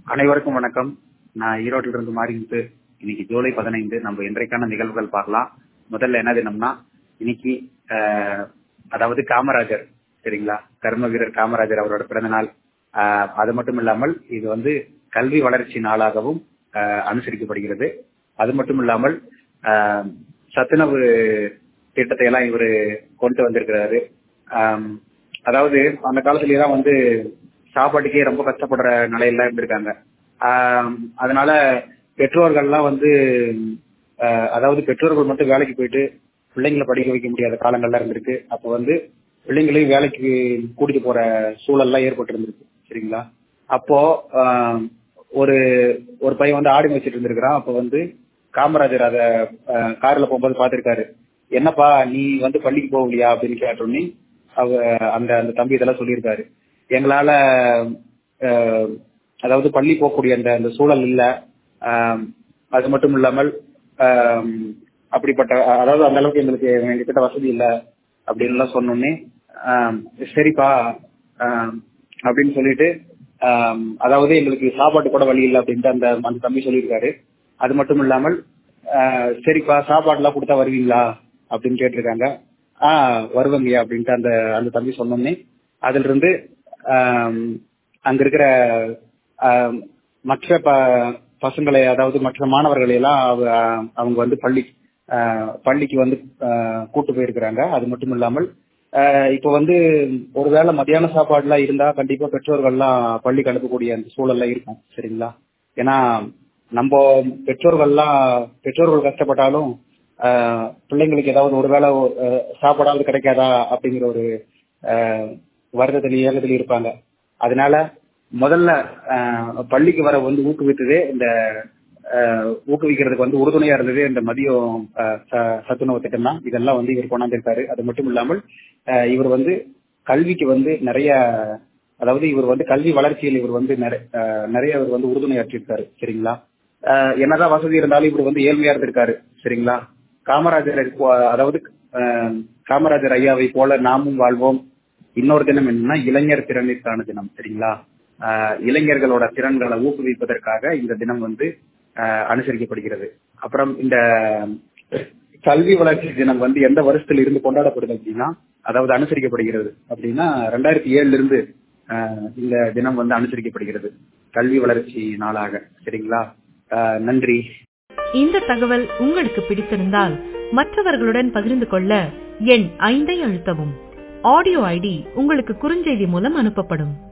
அனைவருக்கும் வணக்கம் நான் ஈரோட்டில இருந்து மாறிட்டு இன்னைக்கு ஜூலை பதினைந்து நம்ம இன்றைக்கான நிகழ்வுகள் பார்க்கலாம் முதல்ல என்ன தினம்னா இன்னைக்கு ஆஹ், அதாவது காமராஜர் சரிங்களா கர்ம வீரர் காமராஜர் அவரோட பிறந்த நாள் ஆஹ், அது மட்டும் இல்லாமல் இது வந்து கல்வி வளர்ச்சி நாளாகவும் ஆஹ், அனுசரிக்கப்படுகிறது அது மட்டும் இல்லாமல் ஆஹ், சத்துணவு திட்டத்தை எல்லாம் இவரு கொண்டு வந்திருக்கிறாரு ஆம், அதாவது அந்த காலத்துல எல்லாம் வந்து சாப்பாட்டுக்கே ரொம்ப கஷ்டப்படுற நிலையில இருந்திருக்காங்க ஆம், அதனால பெற்றோர்கள்லாம் வந்து ஆஹ், அதாவது பெற்றோர்கள் மட்டும் வேலைக்கு போயிட்டு பிள்ளைங்களை படிக்க வைக்க முடியாத காலங்கள்லாம் இருந்திருக்கு அப்போ வந்து பிள்ளைங்களையும் வேலைக்கு கூட்டிட்டு போற சூழல்லாம் ஏற்பட்டு இருந்திருக்கு சரிங்களா அப்போ ஆஹ், ஒரு ஒரு பையன் வந்து ஆடி வச்சுட்டு இருந்திருக்கிறான் அப்போ வந்து காமராஜர் அத ஆஹ், கார்ல போகும்போது பார்த்திருக்காரு என்னப்பா நீ வந்து பள்ளிக்கு போகலையா அப்படின்னு கேட்டோன்னே அவ அந்த அந்த தம்பி இதெல்லாம் சொல்லியிருக்காரு எங்களால ஆஹ், அதாவது பள்ளி போகக்கூடிய அந்த அந்த சூழல் இல்ல ஆஹ், அது மட்டும் இல்லாமல் ஆஹ், அப்படிப்பட்ட அதாவது அந்த அளவுக்கு எங்களுக்கு எங்ககிட்ட வசதி இல்ல அப்படின்னு எல்லாம் சொன்னோன்னே ஆஹ், சரிப்பா ஆஹ், அப்படின்னு சொல்லிட்டு ஆஹ், அதாவது எங்களுக்கு சாப்பாட்டு கூட வழி இல்லை அப்படின்ட்டு அந்த அந்த தம்பி சொல்லியிருக்காரு அது மட்டும் இல்லாமல் ஆஹ், சரிப்பா சாப்பாடுலாம் கொடுத்தா வருவீங்களா அப்படின்னு கேட்டிருக்காங்க ஆ வருவேங்கய்யா அப்படின்ட்டு அந்த அந்த தம்பி சொன்னோன்னே அதுல இருந்து ஆம், அங்க இருக்கிற ஆம், மற்ற ப பசங்களை அதாவது மற்ற மாணவர்களை எல்லாம் அவ- அவங்க வந்து பள்ளி ஆ, பள்ளிக்கு வந்து ஆ, கூட்டு போயிருக்கிறாங்க அது மட்டும் இல்லாமல் ஆ, இப்போ வந்து ஒருவேளை மத்தியான சாப்பாடுலாம் இருந்தா கண்டிப்பா பெற்றோர்கள்லாம் பள்ளிக்கு அனுப்பக்கூடிய அந்த சூழல்லாம் இருக்கும் சரிங்களா ஏன்னா நம்ம பெற்றோர்கள்லாம் பெற்றோர்கள் கஷ்டப்பட்டாலும் ஆஹ் பிள்ளைங்களுக்கு ஏதாவது ஒருவேளை ஆஹ் சாப்பாடாவது கிடைக்காதா அப்படிங்கிற ஒரு ஆஹ் வருத்தத்திலையும் ஏகத்திலையும் இருப்பாங்க அதனால முதல்ல ஆஹ் பள்ளிக்கு வர வந்து ஊக்குவித்ததே இந்த ஆஹ் ஊக்குவிக்கிறதுக்கு வந்து உறுதுணையா இருந்ததே இந்த மதியம் ஆஹ் ச- சத்துணவு திட்டம் தான் இதெல்லாம் வந்து இவர் கொண்டாந்துருக்காரு அது மட்டும் இல்லாமல் ஆஹ் இவர் வந்து கல்விக்கு வந்து நிறைய அதாவது இவர் வந்து கல்வி வளர்ச்சியில் இவர் வந்து நிறைய ஆஹ் நிறைய இவர் வந்து உறுதுணையாற்றிருக்காரு சரிங்களா ஆஹ் என்னதான் வசதி இருந்தாலும் இவர் வந்து ஏழ்மையா இருந்திருக்காரு சரிங்களா காமராஜர் இப்போ- அதாவது ஆஹ் காமராஜர் ஐயாவை போல நாமும் வாழ்வோம் இன்னொரு தினம் என்னன்னா இளைஞர் திறனிற்கான தினம் சரிங்களா ஆஹ் இளைஞர்களோட திறன்களை ஊக்குவிப்பதற்காக இந்த தினம் வந்து ஆஹ் அனுசரிக்கப்படுகிறது அப்புறம் இந்த கல்வி வளர்ச்சி தினம் வந்து எந்த வருஷத்துல இருந்து கொண்டாடப்படுது அப்படின்னா அதாவது அனுசரிக்கப்படுகிறது அப்படின்னா ரெண்டாயிரத்தி ஏழுல இருந்து ஆஹ் இந்த தினம் வந்து அனுசரிக்கப்படுகிறது கல்வி வளர்ச்சி நாளாக சரிங்களா ஆஹ் நன்றி இந்த தகவல் உங்களுக்கு பிடித்திருந்தால் மற்றவர்களுடன் பகிர்ந்து கொள்ள எண் ஐந்தை அழுத்தவும் ஆடியோ ஐடி உங்களுக்கு குறுஞ்செய்தி மூலம் அனுப்பப்படும்